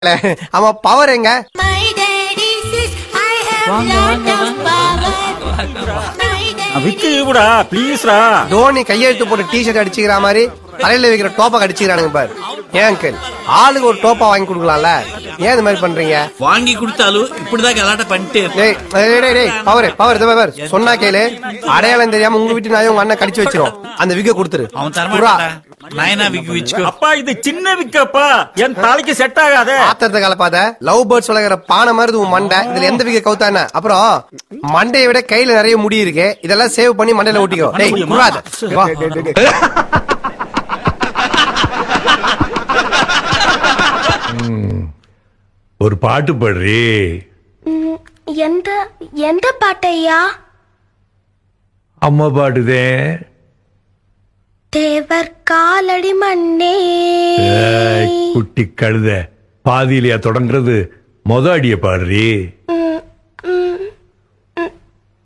அவன் பவர் எங்க My daddy says I have வாங்க, lot வாங்க, of power. My daddy விக்கு கூடா ப்ளீஸ்ரா தோனி கையெழுத்து போட்டு டிஷர்ட் அடிச்சுக்கிற மாதிரி தலையில வைக்கிற டோப்பை அடிச்சுக்கிறானுங்க பாரு ஏன் அங்கிள் ஆளுக்கு ஒரு டோப்பா வாங்கி கொடுக்கலாம்ல ஏன் இந்த மாதிரி பண்றீங்க வாங்கி கொடுத்தாலும் இப்படிதான் கலாட்ட பண்ணிட்டே இருக்கு டேய் டேய், டேய் டேய் பவர் பவர் இது பவர் சொன்னா கேளு அடையாளம் தெரியாம உங்க வீட்டு நாயை உங்க அண்ணன் கடிச்சு வச்சிரும் அந்த விக்க கொடுத்துரு அவன் புறா. தரமாட்டான் நயனா விக்கு வச்சுக்கோ அப்பா இது சின்ன விக்கப்பா என் தலைக்கு செட் ஆகாதே பாத்திரத்தை கலப்பாத லவ் பேர்ட்ஸ் வளர்க்குற பானை மாதிரி இது உன் மண்டை இதுல எந்த விக்க கவுத்தானே அப்புறம் மண்டையை விட கையில நிறைய முடி இருக்கு இதெல்லாம் சேவ் பண்ணி மண்டையில ஒட்டிக்கோ டேய் குறாத வா ஒரு பாட்டு பாடுறி எந்த எந்த பாட்டையா அம்மா பாடுதே தேவர் காலடி மண்ணே ஏய், குட்டி கழுத பாதியிலையா தொடங்குறது மொத அடிய பாடுறி ம்,